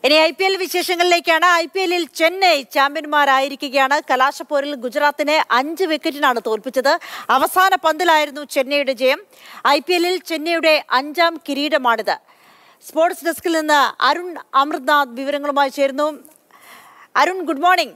ഇനി I P L വിശേഷങ്ങളിലേക്കാണ് I P എല്ലിൽ ചെന്നൈ ചാമ്പ്യന്മാരായിരിക്കുകയാണ് കലാശപ്പോരിൽ ഗുജറാത്തിനെ അഞ്ച് വിക്കറ്റിനാണ് തോൽപ്പിച്ചത് അവസാന പന്തിലായിരുന്നു ചെന്നൈയുടെ ജയം ഐ പി എല്ലിൽ ചെന്നൈയുടെ അഞ്ചാം കിരീടമാണിത് സ്പോർട്സ് ഡെസ്കിൽ നിന്ന് അരുൺ അമൃത്നാഥ് വിവരങ്ങളുമായി ചേരുന്നു അരുൺ ഗുഡ് മോർണിംഗ്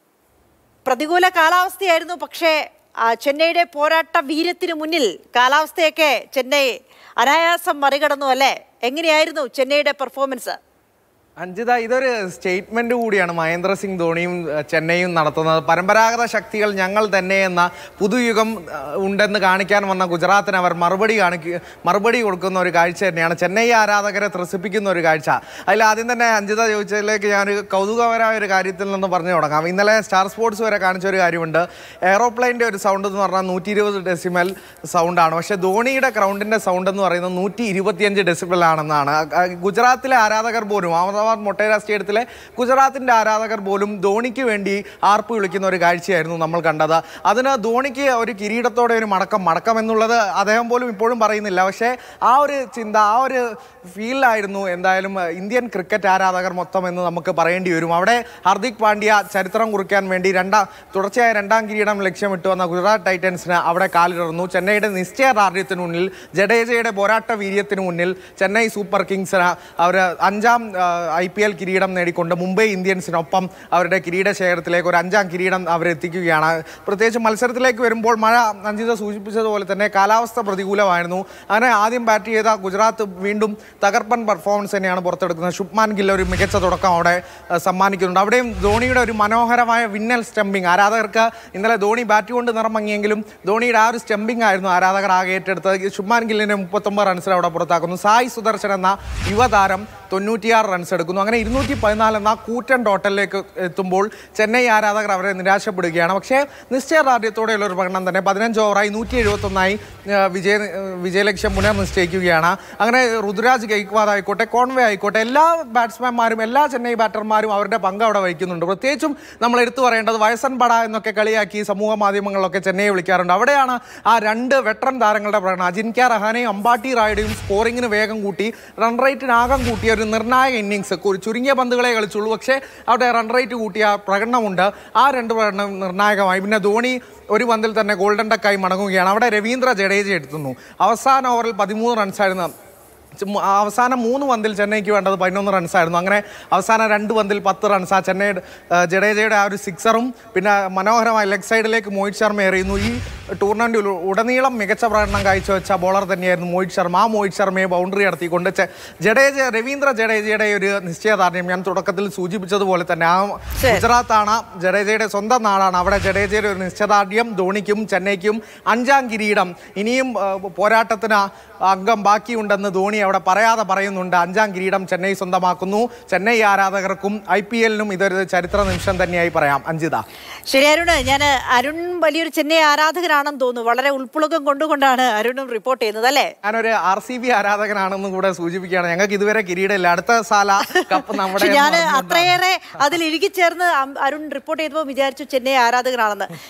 പ്രതികൂല കാലാവസ്ഥയായിരുന്നു പക്ഷേ ആ, ചെന്നൈയുടെ പോരാട്ട വീര്യത്തിന് മുന്നിൽ കാലാവസ്ഥയൊക്കെ ചെന്നൈ അനായാസം മറികടന്നു അല്ലേ എങ്ങനെയായിരുന്നു ചെന്നൈയുടെ പെർഫോമൻസ് അഞ്ജിത ഇതൊരു സ്റ്റേറ്റ്മെന്റ് കൂടിയാണ് മഹേന്ദ്ര സിംഗ് ധോണിയും അഹ്, ചെന്നൈയും നടത്തുന്നത് പരമ്പരാഗത ശക്തികൾ ഞങ്ങൾ തന്നെ എന്ന പുതുയുഗം അഹ്, ഉണ്ടെന്ന് കാണിക്കാൻ വന്ന ഗുജറാത്തിന് അവർ മറുപടി കാണിക്കുക മറുപടി കൊടുക്കുന്ന ഒരു കാഴ്ച തന്നെയാണ് ചെന്നൈ ആരാധകരെ ത്രസിപ്പിക്കുന്ന ഒരു കാഴ്ച അതിൽ ആദ്യം തന്നെ അഞ്ജിത ചോദിച്ചതിലേക്ക് ഞാനൊരു കൗതുകപരമായ ഒരു കാര്യത്തിൽ നിന്ന് പറഞ്ഞു തുടങ്ങാം ഇന്നലെ സ്റ്റാർ സ്പോർട്സ് വരെ കാണിച്ച ഒരു കാര്യമുണ്ട് എയറോപ്ലെയിൻ്റെ ഒരു സൗണ്ട് എന്ന് പറഞ്ഞാൽ നൂറ്റി ഇരുപത് ഡെസിമൽ സൗണ്ടാണ് പക്ഷേ ധോണിയുടെ ഗ്രൗണ്ടിൻ്റെ സൗണ്ട് എന്ന് പറയുന്നത് നൂറ്റി ഇരുപത്തിയഞ്ച് ഡെസിബിൾ ആണെന്നാണ് ആ, ഗുജറാത്തിലെ ആരാധകർ പോലും അഹമ്മദാബാദ് മൊട്ടേര സ്റ്റേഡിയത്തിലെ ഗുജറാത്തിൻ്റെ ആരാധകർ പോലും ധോണിക്ക് വേണ്ടി ആർപ്പ് വിളിക്കുന്ന ഒരു കാഴ്ചയായിരുന്നു നമ്മൾ കണ്ടത് അതിന് ധോണിക്ക് ഒരു കിരീടത്തോടെ ഒരു മടക്കം മടക്കം എന്നുള്ളത് അദ്ദേഹം പോലും ഇപ്പോഴും പറയുന്നില്ല പക്ഷേ ആ ഒരു ചിന്ത ആ ഒരു ഫീലായിരുന്നു എന്തായാലും അഹ്, ഇന്ത്യൻ ക്രിക്കറ്റ് ആരാധകർ മൊത്തം എന്ന് നമുക്ക് പറയേണ്ടി വരും അവിടെ ഹർദിക് പാണ്ഡ്യ ചരിത്രം കുറിക്കാൻ വേണ്ടി രണ്ടാം തുടർച്ചയായ രണ്ടാം കിരീടം ലക്ഷ്യമിട്ട് വന്ന ഗുജറാത്ത് ടൈറ്റൻസിന് അവിടെ കാലിടർന്നു ചെന്നൈയുടെ നിശ്ചയദാർഢ്യത്തിന് മുന്നിൽ ജഡേജയുടെ പോരാട്ട വീര്യത്തിന് മുന്നിൽ ചെന്നൈ സൂപ്പർ കിങ്സിന് അവർ അഞ്ചാം ഐ പി എൽ കിരീടം നേടിക്കൊണ്ട് മുംബൈ ഇന്ത്യൻസിനൊപ്പം അവരുടെ കിരീട ശേഖരത്തിലേക്ക് ഒരു അഞ്ചാം കിരീടം അവരെത്തിക്കുകയാണ് പ്രത്യേകിച്ച് മത്സരത്തിലേക്ക് വരുമ്പോൾ മഴ അഞ്ജിത സൂചിപ്പിച്ചതുപോലെ തന്നെ കാലാവസ്ഥ പ്രതികൂലമായിരുന്നു അങ്ങനെ ആദ്യം ബാറ്റ് ചെയ്ത ഗുജറാത്ത് വീണ്ടും തകർപ്പൻ പെർഫോമൻസ് തന്നെയാണ് പുറത്തെടുക്കുന്നത് ശുഭ്മാൻ ഗിൽ ഒരു മികച്ച തുടക്കം അവിടെ അഹ്, സമ്മാനിക്കുന്നുണ്ട് അവിടെയും ധോണിയുടെ ഒരു മനോഹരമായ വിന്നൽ സ്റ്റംപിംഗ് ആരാധകർക്ക് ഇന്നലെ ധോണി ബാറ്റ് കൊണ്ട് നിറമങ്ങിയെങ്കിലും ധോണിയുടെ ആ ഒരു സ്റ്റംപിംഗ് ആയിരുന്നു ആരാധകർ ആകെ ഏറ്റെടുത്തത് ശുഭ്മാൻ ഗില്ലിനെ മുപ്പത്തൊമ്പത് റൺസിൽ അവിടെ പുറത്താക്കുന്നു സായ് സുദർശൻ എന്ന യുവതാരം തൊണ്ണൂറ്റിയാറ് റൺസ് എടുക്കുന്നു അങ്ങനെ ഇരുന്നൂറ്റി പതിനാല് എന്ന കൂറ്റൻ ടോട്ടലിലേക്ക് എത്തുമ്പോൾ ചെന്നൈ ആരാധകർ അവരെ നിരാശപ്പെടുകയാണ് പക്ഷേ നിശ്ചയദാർഢ്യത്തോടെയുള്ള ഒരു പ്രകടനം തന്നെ പതിനഞ്ച് ഓവറായി നൂറ്റി എഴുപത്തൊന്നായി വിജയ ഏഹ് വിജയലക്ഷ്യം പുനർ നിശ്ചയിക്കുകയാണ് അങ്ങനെ ഋതുരാജ് ഗെയ്ക്വാദ് ആയിക്കോട്ടെ കോൺവേ ആയിക്കോട്ടെ എല്ലാ ബാറ്റ്സ്മാൻമാരും എല്ലാ ചെന്നൈ ബാറ്റർമാരും അവരുടെ പങ്ക് അവിടെ വഹിക്കുന്നുണ്ട് പ്രത്യേകിച്ചും നമ്മൾ എടുത്തു പറയേണ്ടത് വയസ്സൻ പട എന്നൊക്കെ കളിയാക്കി സമൂഹ മാധ്യമങ്ങളിലൊക്കെ ചെന്നൈയെ വിളിക്കാറുണ്ട് അവിടെയാണ് ആ രണ്ട് വെട്ടറൻ താരങ്ങളുടെ പ്രകടനം അജിൻക്യ റഹാനെയും അമ്പാട്ടി റായുടെയും സ്കോറിങ്ങിന് വേഗം കൂട്ടി റൺ റേറ്റിനാകം കൂട്ടിയ ഒരു നിർണായക ഇന്നിങ്സ് ചുരുങ്ങിയ പന്തുകളെ കളിച്ചുള്ളൂ പക്ഷേ അവിടെ റൺ റേറ്റ് കൂട്ടിയ പ്രകടനമുണ്ട് ആ രണ്ട് പ്രകടനം നിർണായകമായി പിന്നെ ധോണി ഒരു പന്തിൽ തന്നെ ഗോൾഡൻ ഡക്കായി മടങ്ങുകയാണ് അവിടെ രവീന്ദ്ര ജഡേജ എത്തുന്നു അവസാന ഓവറിൽ പതിമൂന്ന് റൺസായിരുന്നു ചുമ്മാ അവസാനം മൂന്ന് പന്തിൽ ചെന്നൈക്ക് വേണ്ടത് പതിനൊന്ന് റൺസായിരുന്നു അങ്ങനെ അവസാന രണ്ട് പന്തിൽ പത്ത് റൺസ് ആ ചെന്നൈ ആ, ജഡേജയുടെ ആ ഒരു സിക്സറും പിന്നെ മനോഹരമായ ലെഗ് സൈഡിലേക്ക് മോഹിത് ശർമ്മ എറിയുന്നു ഈ ടൂർണമെൻറ്റിൽ ഉടനീളം മികച്ച പ്രകടനം കാഴ്ചവെച്ച ബോളർ തന്നെയായിരുന്നു മോഹിത് ശർമ്മ ആ മോഹിത് ശർമ്മയെ ബൗണ്ടറി നടത്തിക്കൊണ്ട് ചെ- ജഡേജ രവീന്ദ്ര ജഡേജയുടെ ഒരു നിശ്ചയദാർഢ്യം ഞാൻ തുടക്കത്തിൽ സൂചിപ്പിച്ചതുപോലെ തന്നെ ആ ശരി. ഗുജറാത്താണ് ജഡേജയുടെ സ്വന്തം നാടാണ് അവിടെ ജഡേജയുടെ ഒരു നിശ്ചയദാർഢ്യം ധോണിക്കും ചെന്നൈക്കും അഞ്ചാം കിരീടം ഇനിയും ആ, പോരാട്ടത്തിന് അംഗം ബാക്കിയുണ്ടെന്ന് ധോണി അവിടെ പറയാതെ പറയുന്നുണ്ട് അഞ്ചാം കിരീടം ചെന്നൈ സ്വന്തമാക്കുന്നു ചെന്നൈ ആരാധകർക്കും ഐ പി എല്ലിനും ഇതൊരു ചരിത്ര നിമിഷം തന്നെയായി പറയാം അഞ്ജിത ശരി അരുണ് ഞാൻ അരുൺ വലിയൊരു ചെന്നൈ ആരാധകനാണെന്ന് തോന്നുന്നു വളരെ ഉൾപ്പുളകം കൊണ്ടുകൊണ്ടാണ് അരുണും റിപ്പോർട്ട് ചെയ്യുന്നത് അല്ലേ ഞാനൊരു ആർ സി ബി ആരാധകനാണെന്നും കൂടെ സൂചിപ്പിക്കുകയാണ് ഞങ്ങൾക്ക് ഇതുവരെ കിരീടമില്ല അടുത്ത സാല കപ്പ് നമ്മുടെ പക്ഷെ ഞാൻ എന്ന് പറഞ്ഞുകൊണ്ടാണ്. അത്രയേറെ അതിൽ ഇഴുകിച്ചേർന്ന് അം- അരുൺ റിപ്പോർട്ട് ചെയ്തപ്പോൾ വിചാരിച്ചു ചെന്നൈ ആരാധകനാണെന്ന്